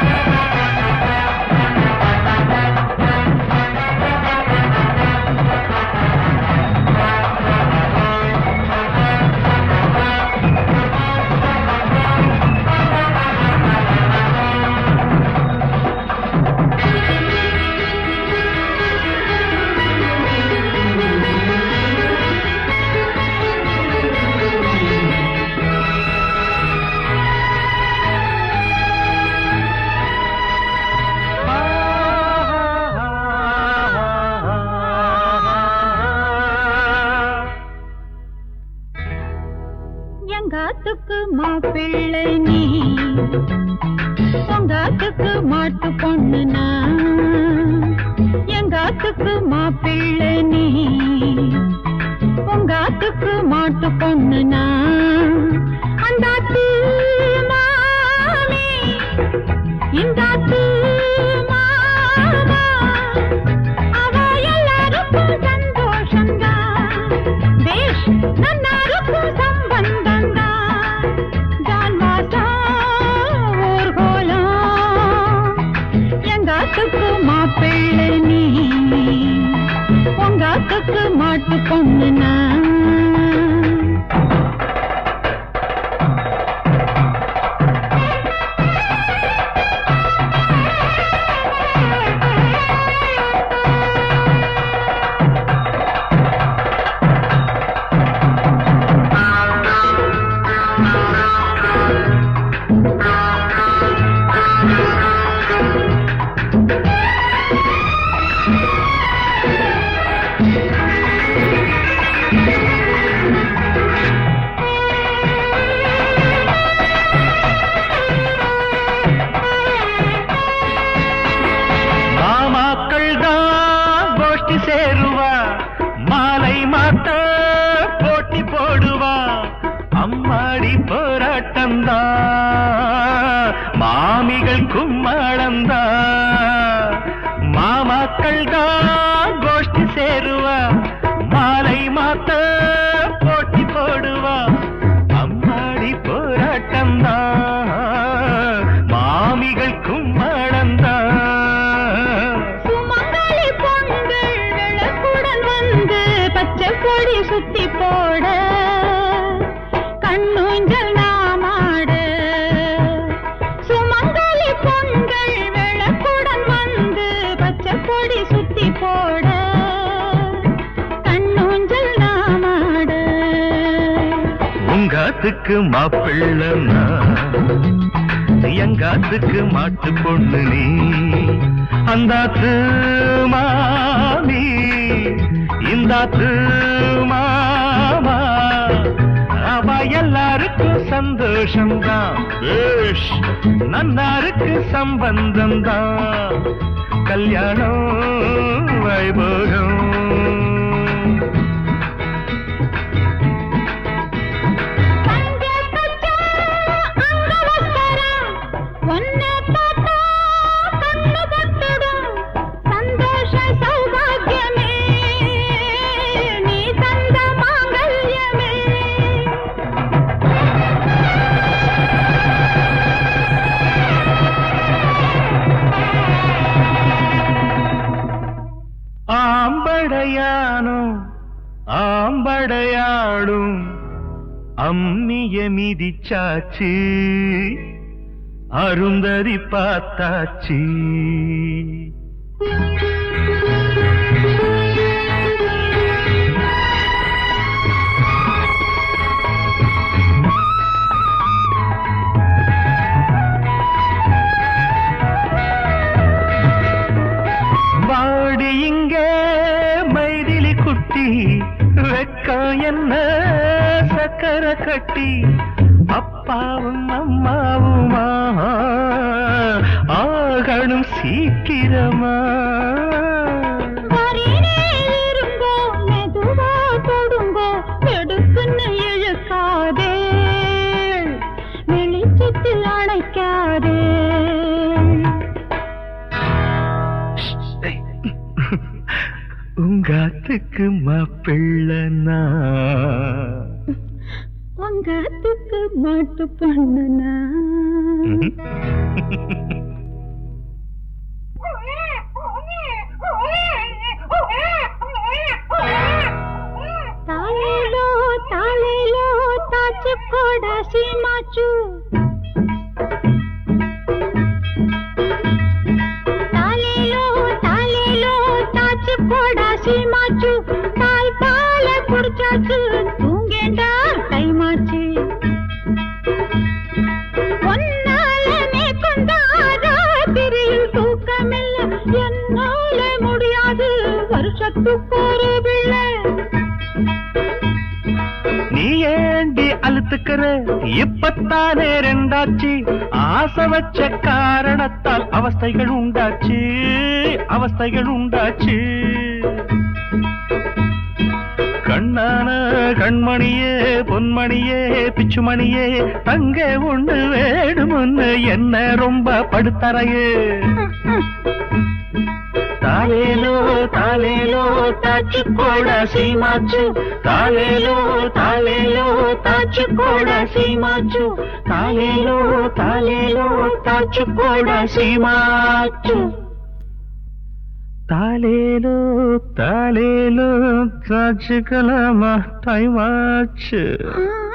எங்காத்துக்கு மாப்பிள்ளை நீ உங்காத்துக்கு மாட்டு பொண்ணுனா எங்காத்துக்கு மாப்பிள்ளை நீ உங்காத்துக்கு மாட்டு பொண்ணுனா அந்தாத்து மாமே இந்தாத்து மாமா அவ எல்லாருக்கும் சந்தோஷம்தான் பேஷ் நன்னாருக்கும் சம்பந்தம்தான் ஜான்வாசா ஊர்கோலம் எங்காத்துக்கு மாப்பிள்ளை நீ உங்காத்துக்கு மாட்டு பொண்ணுனா மாமாக்கள் தான் கோஷ்டி சேருவா மாலை மாத்த போட்டி போடுவா அம்மாடி போராட்டம்தான் மாமிகள் கும்மாளம்தான் மாமாக்கள் தான் கோஷ்டி சேருவா மாலை மாத்த போட்டி போடுவா அம்மாடி போராட்டம்தான் மாமிகள் கும்மாளம்தான் சுமங்கலி பொண்கள் விளக்குடன் வந்து பச்சை கொடி சுத்தி போட கண்ணூஞ்சல் நாமாட சுமங்கலி பொண்கள் விளக்குடன் வந்து பச்சை கொடி சுத்தி போட கண்ணூஞ்சல் நாமாட உங்காத்துக்கு மாப்பிள்ளனா எங்காத்துக்கு மாட்டு பொண்ணு நீ அந்தாத்து மாமி இந்தாத்து மாமா அவ எல்லாருக்கும் சந்தோஷம்தான் பேஷ் நன்னாருக்கு சம்பந்தம்தான் கல்யாணம் வைபோகம் பஞ்ச பச்சா அங்கவஸ்தரம் ஒன்ன பார்த்தா கண்ணு பட்டுடும் சந்தோஷ சௌபாகியமே நீ தந்த மாங்கல்யமே ஆம்படையானும் ஆம்படையாடும் அம்மிய மிதிச்சாச்சு அருந்ததி பார்த்தாச்சு வாடி இங்கே மைதிலி குட்டி வெக்கம் என்ன சக்கர கட்டி அப்பாவும் அம்மாவுமா ஆகணும் சீக்கிரமா வரினே இருங்கோ மெதுவா தொடுங்கோ எடுக்குன்னு இழுக்காதே வெளிச்சத்தில் அணைக்காதே உங்காத்துக்கு மாப்பிள்ளனா உங்கத்துக்கு மாட்டு பண்ணுனா ம்ஹும். பத்துக்கொரு பிள்ளை நீ ஏண்டி அழுத்துக்கிற இப்பத்தானே ரெண்டாச்சு ஆசை வச்ச காரணத்தால் அவஸ்தைகள் உண்டாச்சு அவஸ்தைகள் உண்டாச்சு கண்ணான கண்மணியே பொன்மணியே பிச்சுமணியே தங்க ஒண்ணு வேணுமுன்னு என்ன ரொம்ப படுத்தறையே தாலேலோ தாலேலோ தாச்சு கூட சீமாச்சு தாலேலோ தாலேலோ தாச்சு கூட சீமாச்சு தாலேலோ தாலேலோ தாச்சு கூட சீமாச்சு தாலேலோ தாலேலோ தாச்சுக்கலாமா டைம் ஆச்சு ஆ